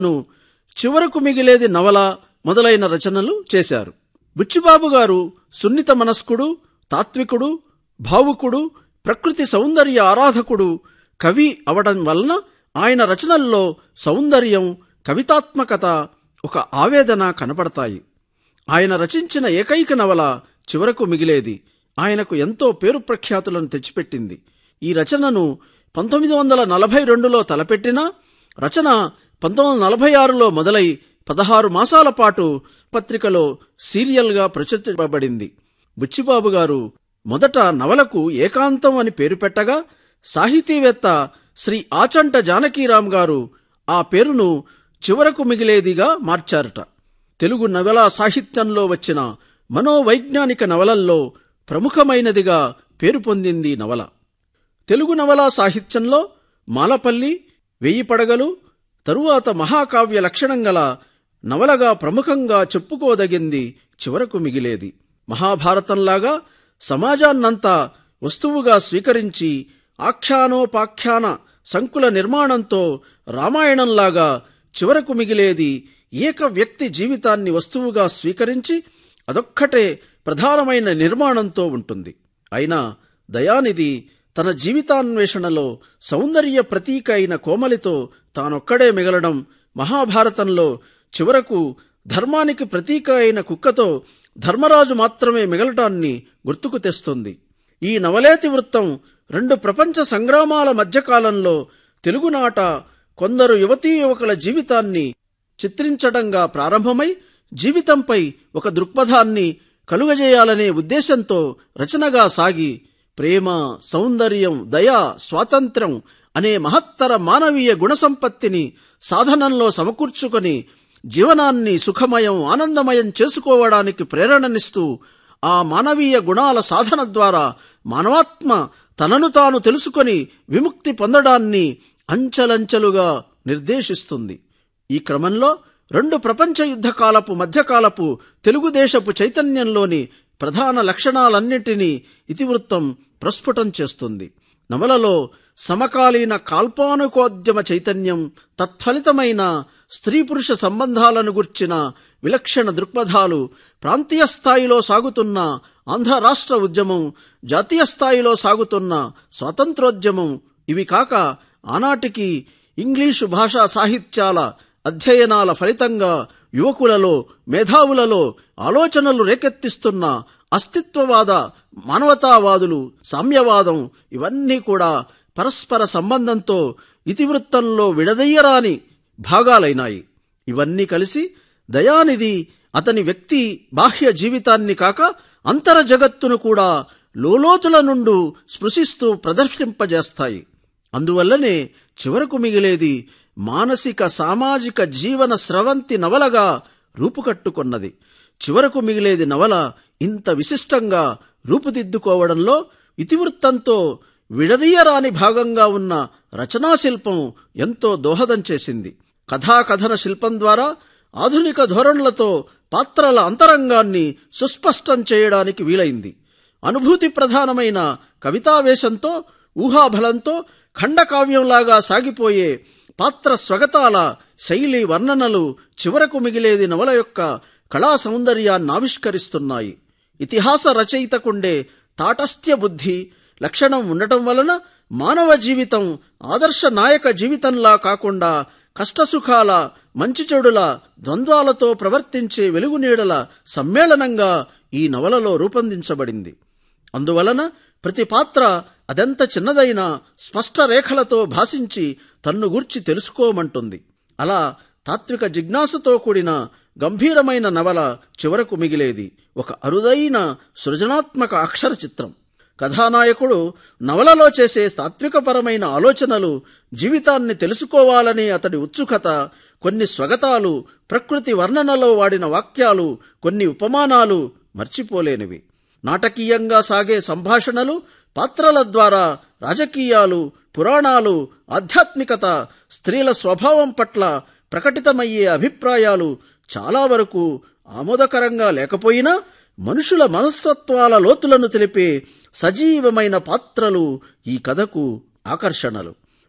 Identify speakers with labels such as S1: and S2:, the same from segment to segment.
S1: ను చివరకు మిగిలేది నవల మొదలైన రచనలు చేశారు బుచ్చిబాబు గారు సున్నిత మనస్కుడు తాత్వికుడు భావుకుడు ప్రకృతి సౌందర్య ఆరాధకుడు కవి అవడం వలన ఆయన రచనల్లో సౌందర్యం కవితాత్మకత ఒక ఆవేదన కనపడతాయి ఆయన రచించిన ఏకైక నవల చివరకు మిగిలేది ఆయనకు ఎంతో పేరు ప్రఖ్యాతులను తెచ్చిపెట్టింది ఈ రచనను పంతొమ్మిది వందల నలభై రెండులో తలపెట్టినా రచన పంతొమ్మిది వందల నలభై ఆరులో మొదలై పదహారు మాసాల పాటు పత్రికలో సీరియల్గా ప్రచురించబడింది బుచ్చిబాబు గారు మొదట నవలకు ఏకాంతం అని పేరు పెట్టగా సాహితీవేత్త శ్రీ ఆచంట జానకీరాం గారు ఆ పేరును చివరకు మిగిలేదిగా మార్చారట తెలుగు నవలా సాహిత్యంలో వచ్చిన మనోవైజ్ఞానిక నవలల్లో ప్రముఖమైనదిగా పేరు పొందింది నవల తెలుగు నవలా సాహిత్యంలో మాలపల్లి వెయ్యి పడగలు తరువాత మహాకావ్య లక్షణం గల నవలగా ప్రముఖంగా చెప్పుకోదగింది చివరకు మిగిలేది మహాభారతంలాగా సమాజాన్నంతా వస్తువుగా స్వీకరించి ఆఖ్యానోపాఖ్యాన సంకుల నిర్మాణంతో రామాయణంలాగా చివరకు మిగిలేది ఏక వ్యక్తి జీవితాన్ని వస్తువుగా స్వీకరించి అదొక్కటే ప్రధానమైన నిర్మాణంతో ఉంటుంది అయినా దయానిధి తన జీవితాన్వేషణలో సౌందర్య ప్రతీక అయిన కోమలితో తానొక్కడే మిగలడం మహాభారతంలో చివరకు ధర్మానికి ప్రతీక అయిన కుక్కతో ధర్మరాజు మాత్రమే మిగలటాన్ని గుర్తుకు తెస్తుంది ఈ నవలేతి వృత్తం రెండు ప్రపంచ సంగ్రామాల మధ్యకాలంలో తెలుగునాట కొందరు యువతీ యువకుల జీవితాన్ని చిత్రించడంగా ప్రారంభమై జీవితంపై ఒక దృక్పథాన్ని కలుగజేయాలనే ఉద్దేశంతో రచనగా సాగి ప్రేమ సౌందర్యం దయ స్వాతంత్ర్యం అనే మహత్తర మానవీయ గుణసంపత్తిని సాధనంలో సమకూర్చుకొని జీవనాన్ని సుఖమయం ఆనందమయం చేసుకోవడానికి ప్రేరణనిస్తూ ఆ మానవీయ గుణాల సాధన ద్వారా మానవాత్మ తనను తాను తెలుసుకొని విముక్తి పొందడాన్ని అంచెలంచెలుగా నిర్దేశిస్తుంది ఈ క్రమంలో రెండు ప్రపంచ యుద్ధ కాలపు మధ్యకాలపు తెలుగుదేశపు చైతన్యంలోని ప్రధాన లక్షణాలన్నింటినీ ఇతివృత్తం ప్రస్ఫుటం చేస్తుంది నవలలో సమకాలీన కాల్పానుకోద్యమ చైతన్యం తత్ఫలితమైన స్త్రీ పురుష సంబంధాలను గుర్చిన విలక్షణ దృక్పథాలు ప్రాంతీయ స్థాయిలో సాగుతున్న ఆంధ్ర రాష్ట్ర ఉద్యమం జాతీయ స్థాయిలో సాగుతున్న స్వాతంత్రోద్యమం ఇవి కాక ఆనాటికి ఇంగ్లీషు భాషా సాహిత్యాల అధ్యయనాల ఫలితంగా యువకులలో మేధావులలో ఆలోచనలు రేకెత్తిస్తున్న అస్తిత్వవాద మానవతావాదులు సామ్యవాదం ఇవన్నీ కూడా పరస్పర సంబంధంతో ఇతివృత్తంలో విడదయ్యరాని భాగాలైనాయి ఇవన్నీ కలిసి దయానిధి అతని వ్యక్తి బాహ్య జీవితాన్ని కాక అంతర జగత్తును కూడా లోలోతుల నుండు స్పృశిస్తూ ప్రదర్శింపజేస్తాయి అందువల్లనే చివరకు మిగిలేది మానసిక సామాజిక జీవన స్రవంతి నవలగా రూపుకట్టుకొన్నది చివరకు మిగిలేది నవల ఇంత విశిష్టంగా రూపుదిద్దుకోవడంలో ఇతివృత్తంతో విడదీయరాని భాగంగా ఉన్న రచనాశిల్పం ఎంతో దోహదం చేసింది కథాకథన శిల్పం ద్వారా ఆధునిక ధోరణులతో పాత్రల అంతరంగాన్ని సుస్పష్టం చేయడానికి వీలైంది అనుభూతి ప్రధానమైన కవితావేశంతో ఊహాబలంతో ఖండకావ్యంలాగా సాగిపోయే పాత్ర స్వగతాల శైలి వర్ణనలు చివరకు మిగిలేది నవల యొక్క కళా సౌందర్యాన్ని ఆవిష్కరిస్తున్నాయి ఇతిహాస రచయితకుండే తాటస్థ్య బుద్ధి లక్షణం ఉండటం వలన మానవ జీవితం ఆదర్శ నాయక జీవితంలా కాకుండా కష్టసుఖాల మంచి చెడుల ద్వంద్వాలతో ప్రవర్తించే వెలుగునీడల సమ్మేళనంగా ఈ నవలలో రూపొందించబడింది అందువలన ప్రతి పాత్ర అదెంత చిన్నదైనా స్పష్ట రేఖలతో భాషించి తన్ను గూర్చి తెలుసుకోమంటుంది అలా తాత్విక జిజ్ఞాసతో కూడిన గంభీరమైన నవల చివరకు మిగిలేది ఒక అరుదైన సృజనాత్మక అక్షర చిత్రం కథానాయకుడు నవలలో చేసే తాత్వికపరమైన ఆలోచనలు జీవితాన్ని తెలుసుకోవాలనే అతడి ఉత్సుకత కొన్ని స్వగతాలు ప్రకృతి వర్ణనలో వాడిన వాక్యాలు కొన్ని ఉపమానాలు మర్చిపోలేనివి నాటకీయంగా సాగే సంభాషణలు పాత్రల ద్వారా రాజకీయాలు పురాణాలు ఆధ్యాత్మికత స్త్రీల స్వభావం పట్ల ప్రకటితమయ్యే అభిప్రాయాలు చాలా వరకు ఆమోదకరంగా లేకపోయినా మనుషుల మనస్తత్వాల లోతులను తెలిపే సజీవమైన పాత్రలు ఈ కథకు ఆకర్షణలు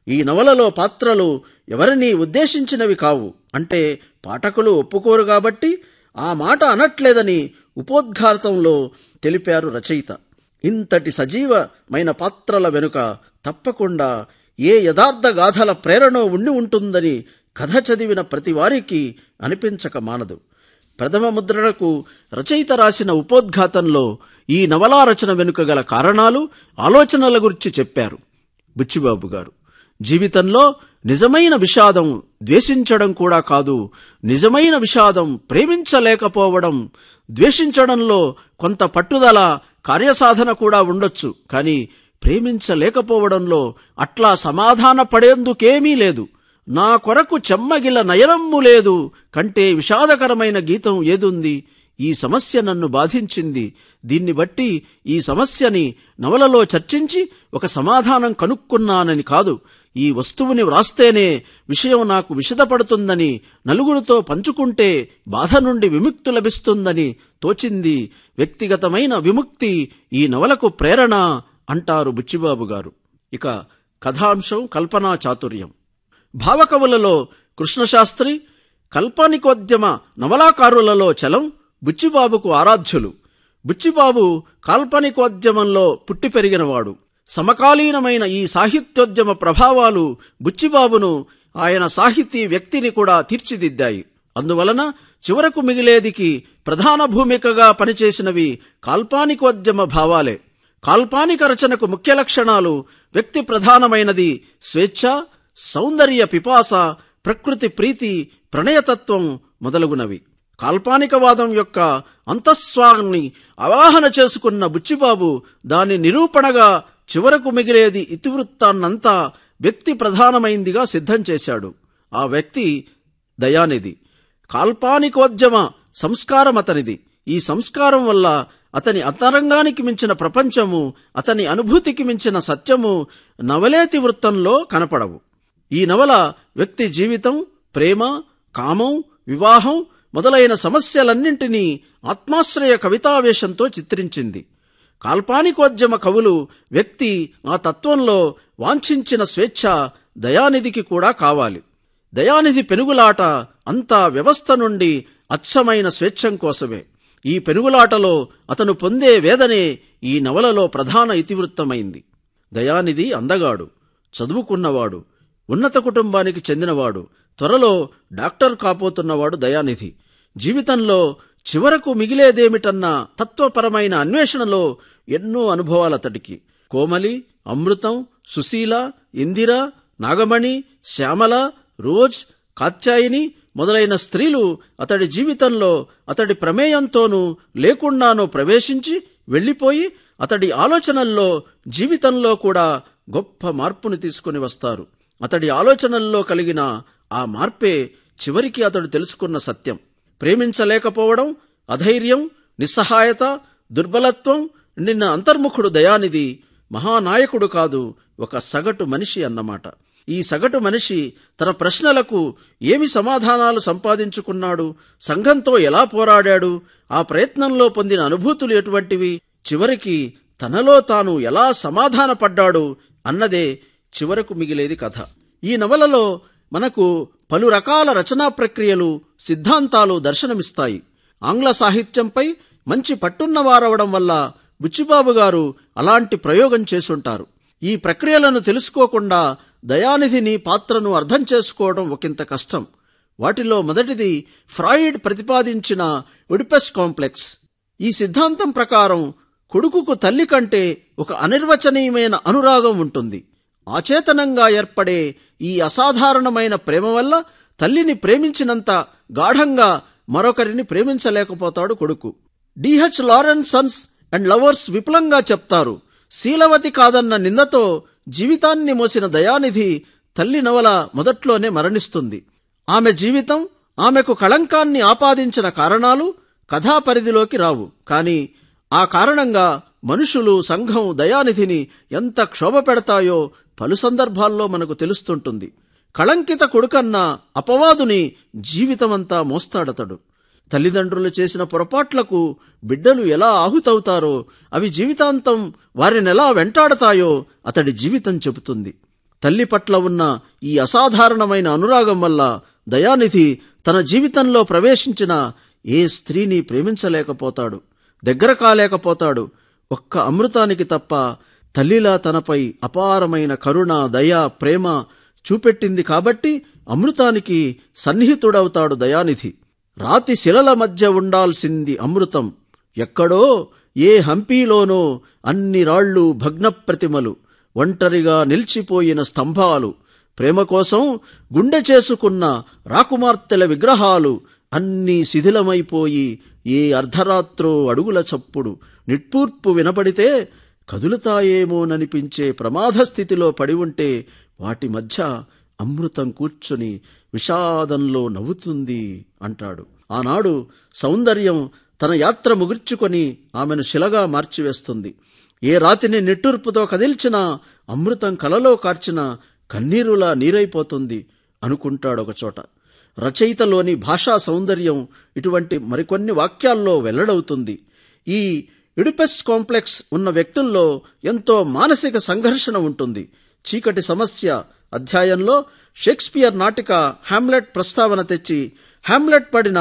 S1: ఈ నవలలో పాత్రలు ఎవరినీ ఉద్దేశించినవి కావు అంటే పాఠకులు ఒప్పుకోరు కాబట్టి ఆ మాట అనట్లేదని ఉపోద్ఘాతంలో తెలిపారు రచయిత ఇంతటి సజీవమైన పాత్రల వెనుక తప్పకుండా ఏ యథార్థ గాథల ప్రేరణ ఉండి ఉంటుందని కథ చదివిన ప్రతి వారికి అనిపించక మానదు ప్రథమ ముద్రణకు రచయిత రాసిన ఉపోద్ఘాతంలో ఈ నవలా రచన వెనుక గల కారణాలు ఆలోచనల గురించి చెప్పారు బుచ్చిబాబు గారు జీవితంలో నిజమైన విషాదం ద్వేషించడం కూడా కాదు నిజమైన విషాదం ప్రేమించలేకపోవడం ద్వేషించడంలో కొంత పట్టుదల కార్యసాధన కూడా ఉండొచ్చు కానీ ప్రేమించలేకపోవడంలో అట్లా సమాధాన పడేందుకేమీ లేదు నా కొరకు చెమ్మగిల నయనమ్ము లేదు కంటే విషాదకరమైన గీతం ఏదుంది ఈ సమస్య నన్ను బాధించింది దీన్ని బట్టి ఈ సమస్యని నవలలో చర్చించి ఒక సమాధానం కనుక్కున్నానని కాదు ఈ వస్తువుని వ్రాస్తేనే విషయం నాకు విషదపడుతుందని నలుగురితో పంచుకుంటే బాధ నుండి విముక్తి లభిస్తుందని తోచింది వ్యక్తిగతమైన విముక్తి ఈ నవలకు ప్రేరణ అంటారు బుచ్చిబాబు గారు ఇక కథాంశం కల్పనా చాతుర్యం భావకవులలో కృష్ణశాస్త్రి కల్పనికోద్యమ నవలాకారులలో చలం బుచ్చిబాబుకు ఆరాధ్యులు బుచ్చిబాబు కాల్పనికోద్యమంలో పుట్టి పెరిగినవాడు సమకాలీనమైన ఈ సాహిత్యోద్యమ ప్రభావాలు బుచ్చిబాబును ఆయన సాహితీ వ్యక్తిని కూడా తీర్చిదిద్దాయి అందువలన చివరకు మిగిలేదికి ప్రధాన భూమికగా పనిచేసినవి కాల్పానికోద్యమ భావాలే కాల్పానిక రచనకు ముఖ్య లక్షణాలు వ్యక్తి ప్రధానమైనది స్వేచ్ఛ సౌందర్య పిపాస ప్రకృతి ప్రీతి ప్రణయతత్వం మొదలగునవి కాల్పానికవాదం యొక్క అంతఃస్వాన్ని అవాహన చేసుకున్న బుచ్చిబాబు దాని నిరూపణగా చివరకు మిగిలేది ఇతివృత్తాన్నంతా వ్యక్తి ప్రధానమైందిగా సిద్ధం చేశాడు ఆ వ్యక్తి దయానిధి కాల్పానికోద్యమ సంస్కారం అతనిది ఈ సంస్కారం వల్ల అతని అంతరంగానికి మించిన ప్రపంచము అతని అనుభూతికి మించిన సత్యము నవలేతి వృత్తంలో కనపడవు ఈ నవల వ్యక్తి జీవితం ప్రేమ కామం వివాహం మొదలైన సమస్యలన్నింటినీ ఆత్మాశ్రయ కవితావేశంతో చిత్రించింది కాల్పానికోద్యమ కవులు వ్యక్తి ఆ తత్వంలో వాంఛించిన స్వేచ్ఛ దయానిధికి కూడా కావాలి దయానిధి పెనుగులాట అంతా వ్యవస్థ నుండి అచ్చమైన స్వేచ్ఛం కోసమే ఈ పెనుగులాటలో అతను పొందే వేదనే ఈ నవలలో ప్రధాన ఇతివృత్తమైంది దయానిధి అందగాడు చదువుకున్నవాడు ఉన్నత కుటుంబానికి చెందినవాడు త్వరలో డాక్టర్ కాపోతున్నవాడు దయానిధి జీవితంలో చివరకు మిగిలేదేమిటన్న తత్వపరమైన అన్వేషణలో ఎన్నో అనుభవాలతడికి కోమలి అమృతం సుశీల ఇందిర నాగమణి శ్యామల రోజ్ కాత్యాయిని మొదలైన స్త్రీలు అతడి జీవితంలో అతడి ప్రమేయంతోనూ లేకుండానూ ప్రవేశించి వెళ్లిపోయి అతడి ఆలోచనల్లో జీవితంలో కూడా గొప్ప మార్పుని తీసుకుని వస్తారు అతడి ఆలోచనల్లో కలిగిన ఆ మార్పే చివరికి అతడు తెలుసుకున్న సత్యం ప్రేమించలేకపోవడం అధైర్యం నిస్సహాయత దుర్బలత్వం నిన్న అంతర్ముఖుడు దయానిధి మహానాయకుడు కాదు ఒక సగటు మనిషి అన్నమాట ఈ సగటు మనిషి తన ప్రశ్నలకు ఏమి సమాధానాలు సంపాదించుకున్నాడు సంఘంతో ఎలా పోరాడాడు ఆ ప్రయత్నంలో పొందిన అనుభూతులు ఎటువంటివి చివరికి తనలో తాను ఎలా సమాధానపడ్డాడు అన్నదే చివరకు మిగిలేది కథ ఈ నవలలో మనకు పలు రకాల రచనా ప్రక్రియలు సిద్ధాంతాలు దర్శనమిస్తాయి ఆంగ్ల సాహిత్యంపై మంచి పట్టున్నవారవడం వల్ల బుచ్చిబాబు గారు అలాంటి ప్రయోగం చేసుంటారు ఈ ప్రక్రియలను తెలుసుకోకుండా దయానిధిని పాత్రను అర్థం చేసుకోవడం ఒకంత కష్టం వాటిలో మొదటిది ఫ్రాయిడ్ ప్రతిపాదించిన ఒడిపస్ కాంప్లెక్స్ ఈ సిద్ధాంతం ప్రకారం కొడుకుకు తల్లి కంటే ఒక అనిర్వచనీయమైన అనురాగం ఉంటుంది ఆచేతనంగా ఏర్పడే ఈ అసాధారణమైన ప్రేమ వల్ల తల్లిని ప్రేమించినంత గాఢంగా మరొకరిని ప్రేమించలేకపోతాడు కొడుకు D H Lawrence Sons and Lovers విపులంగా చెప్తారు శీలవతి కాదన్న నిందతో జీవితాన్ని మోసిన దయానిధి తల్లి నవల మొదట్లోనే మరణిస్తుంది ఆమె జీవితం ఆమెకు కళంకాన్ని ఆపాదించిన కారణాలు కథా పరిధిలోకి రావు కాని ఆ కారణంగా మనుషులు సంఘం దయానిధిని ఎంత క్షోభ పెడతాయో పలు సందర్భాల్లో మనకు తెలుస్తుంటుంది కళంకిత కొడుకన్న అపవాదుని జీవితమంతా మోస్తాడతడు తల్లిదండ్రులు చేసిన పొరపాట్లకు బిడ్డలు ఎలా ఆహుతవుతారో అవి జీవితాంతం వారినెలా వెంటాడతాయో అతడి జీవితం చెబుతుంది తల్లి పట్ల ఉన్న ఈ అసాధారణమైన అనురాగం వల్ల దయానిధి తన జీవితంలో ప్రవేశించిన ఏ స్త్రీని ప్రేమించలేకపోతాడు దగ్గర కాలేకపోతాడు ఒక్క అమృతానికి తప్ప తల్లిలా తనపై అపారమైన కరుణ దయ ప్రేమ చూపెట్టింది కాబట్టి అమృతానికి సన్నిహితుడవుతాడు దయానిధి రాతి శిలల మధ్య ఉండాల్సింది అమృతం ఎక్కడో ఏ హంపీలోనో అన్ని రాళ్ళు భగ్న ప్రతిమలు ఒంటరిగా నిలిచిపోయిన స్తంభాలు ప్రేమ కోసం గుండె చేసుకున్న రాకుమార్తెల విగ్రహాలు అన్నీ శిథిలమైపోయి ఏ అర్ధరాత్రో అడుగుల చప్పుడు నిట్టూర్పు వినపడితే కదులుతాయేమోననిపించే ప్రమాద స్థితిలో పడి ఉంటే వాటి మధ్య అమృతం కూర్చుని విషాదంలో నవ్వుతుంది అంటాడు ఆనాడు సౌందర్యం తన యాత్ర ముగుర్చుకొని ఆమెను శిలగా మార్చివేస్తుంది ఏ రాతిని నిట్టూర్పుతో కదిల్చినా అమృతం కలలో కార్చిన కన్నీరులా నీరైపోతుంది అనుకుంటాడొకచోట రచయితలోని భాషా సౌందర్యం ఇటువంటి మరికొన్ని వాక్యాల్లో వెల్లడవుతుంది ఈ ఇడిపెస్ కాంప్లెక్స్ ఉన్న వ్యక్తుల్లో ఎంతో మానసిక సంఘర్షణ ఉంటుంది చీకటి సమస్య అధ్యాయంలో షేక్స్పియర్ నాటిక హామ్లెట్ ప్రస్తావన తెచ్చి హామ్లెట్ పడిన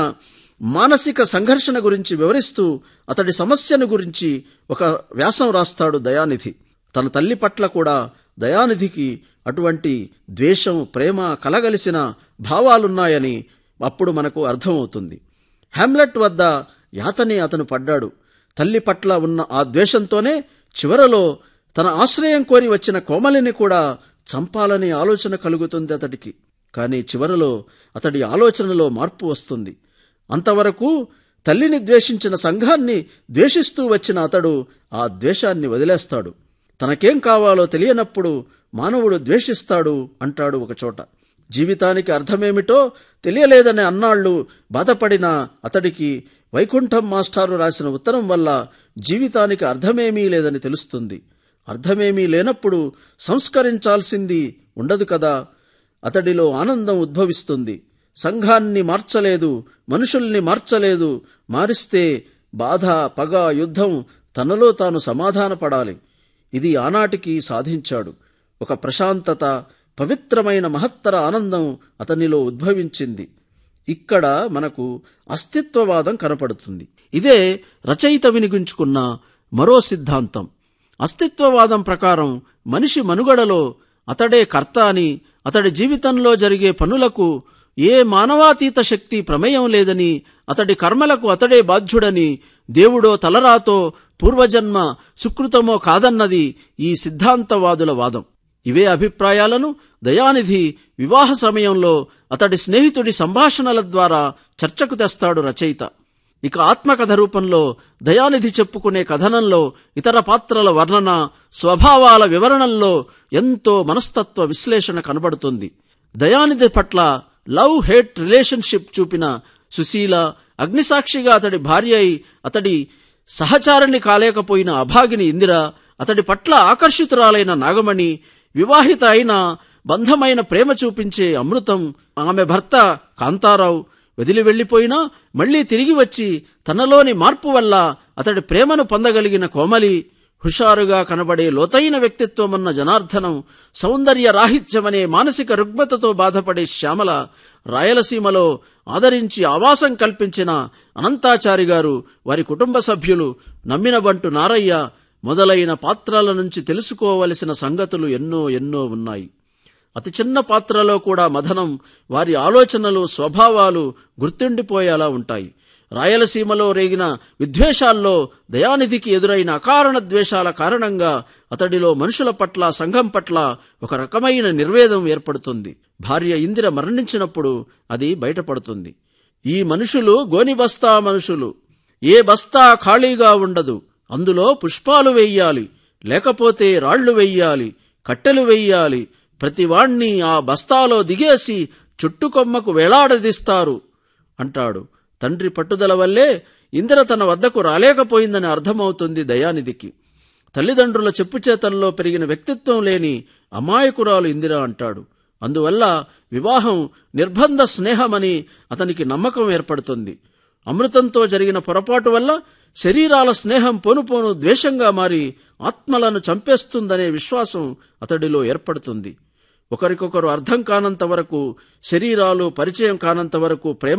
S1: మానసిక సంఘర్షణ గురించి వివరిస్తూ అతడి సమస్యను గురించి ఒక వ్యాసం రాస్తాడు దయానిధి తన తల్లి పట్ల కూడా దయానిధికి అటువంటి ద్వేషం ప్రేమ కలగలిసిన భావాలున్నాయని అప్పుడు మనకు అర్థమవుతుంది హామ్లెట్ వద్ద యాతని అతను పడ్డాడు తల్లి పట్ల ఉన్న ఆ ద్వేషంతోనే చివరలో తన ఆశ్రయం కోరి వచ్చిన కోమలిని కూడా చంపాలనే ఆలోచన కలుగుతుంది అతడికి కానీ చివరలో అతడి ఆలోచనలో మార్పు వస్తుంది అంతవరకు తల్లిని ద్వేషించిన సంఘాన్ని ద్వేషిస్తూ వచ్చిన అతడు ఆ ద్వేషాన్ని వదిలేస్తాడు తనకేం కావాలో తెలియనప్పుడు మానవుడు ద్వేషిస్తాడు అంటాడు ఒకచోట జీవితానికి అర్థమేమిటో తెలియలేదనే అన్నాళ్లు బాధపడిన అతడికి వైకుంఠం మాస్టారు రాసిన ఉత్తరం వల్ల జీవితానికి అర్థమేమీ లేదని తెలుస్తుంది అర్థమేమీ లేనప్పుడు సంస్కరించాల్సింది ఉండదు కదా అతడిలో ఆనందం ఉద్భవిస్తుంది సంఘాన్ని మార్చలేదు మనుషుల్ని మార్చలేదు మారిస్తే బాధ పగ యుద్ధం తనలో తాను సమాధానపడాలి ఇది ఆనాటికి సాధించాడు ఒక ప్రశాంతత పవిత్రమైన మహత్తర ఆనందం అతనిలో ఉద్భవించింది ఇక్కడ మనకు అస్తిత్వవాదం కనపడుతుంది ఇదే రచయిత వినిగించుకున్న మరో సిద్ధాంతం అస్తిత్వవాదం ప్రకారం మనిషి మనుగడలో అతడే కర్త అని అతడి జీవితంలో జరిగే పనులకు ఏ మానవాతీత శక్తి ప్రమేయం లేదని అతడి కర్మలకు అతడే బాధ్యుడని దేవుడో తలరాతో పూర్వజన్మ సుకృతమో కాదన్నది ఈ సిద్ధాంతవాదుల వాదం ఇవే అభిప్రాయాలను దయానిధి వివాహ సమయంలో అతడి స్నేహితుడి సంభాషణల ద్వారా చర్చకు తెస్తాడు రచయిత ఇక ఆత్మకథ రూపంలో దయానిధి చెప్పుకునే కథనంలో ఇతర పాత్రల వర్ణన స్వభావాల వివరణల్లో ఎంతో మనస్తత్వ విశ్లేషణ కనబడుతుంది దయానిధి పట్ల లవ్ హేట్ రిలేషన్షిప్ చూపిన సుశీల అగ్నిసాక్షిగా అతడి భార్య అయి అతడి సహచారిణి కాలేకపోయిన అభాగిని ఇందిర అతడి పట్ల ఆకర్షితురాలైన నాగమణి వివాహిత అయిన బంధమైన ప్రేమ చూపించే అమృతం ఆమె భర్త కాంతారావు వదిలి వెళ్లిపోయినా మళ్లీ తిరిగి వచ్చి తనలోని మార్పు వల్ల అతడి ప్రేమను పొందగలిగిన కోమలి హుషారుగా కనబడే లోతైన వ్యక్తిత్వమున్న జనార్దనం సౌందర్య రాహిత్యమనే మానసిక రుగ్మతతో బాధపడే శ్యామల రాయలసీమలో ఆదరించి ఆవాసం కల్పించిన అనంతాచారి గారు వారి కుటుంబ సభ్యులు నమ్మిన బంటు నారయ్య మొదలైన పాత్రల నుంచి తెలుసుకోవలసిన సంగతులు ఎన్నో ఎన్నో ఉన్నాయి అతి చిన్న పాత్రలో కూడా మదనం వారి ఆలోచనలు స్వభావాలు గుర్తుండిపోయేలా ఉంటాయి రాయలసీమలో రేగిన విద్వేషాల్లో దయానిధికి ఎదురైన అకారణ ద్వేషాల కారణంగా అతడిలో మనుషుల పట్ల సంఘం పట్ల ఒక రకమైన నిర్వేదం ఏర్పడుతుంది భార్య ఇందిర మరణించినప్పుడు అది బయటపడుతుంది ఈ మనుషులు గోని బస్తా మనుషులు ఏ బస్తా ఖాళీగా ఉండదు అందులో పుష్పాలు వెయ్యాలి లేకపోతే రాళ్లు వెయ్యాలి కట్టెలు వెయ్యాలి ప్రతివాణ్ణి ఆ బస్తాలో దిగేసి చుట్టుకొమ్మకు వేలాడదీస్తారు అంటాడు తండ్రి పట్టుదల వల్లే ఇందిర తన వద్దకు రాలేకపోయిందని అర్థమవుతుంది దయానిధికి తల్లిదండ్రుల చెప్పుచేతల్లో పెరిగిన వ్యక్తిత్వం లేని అమాయకురాలు ఇందిర అంటాడు అందువల్ల వివాహం నిర్బంధ స్నేహమని అతనికి నమ్మకం ఏర్పడుతుంది అమృతంతో జరిగిన పొరపాటు వల్ల శరీరాల స్నేహం పోనుపోను ద్వేషంగా మారి ఆత్మలను చంపేస్తుందనే విశ్వాసం అతడిలో ఏర్పడుతుంది ఒకరికొకరు అర్థం కానంత వరకు శరీరాలు పరిచయం కానంత వరకు ప్రేమ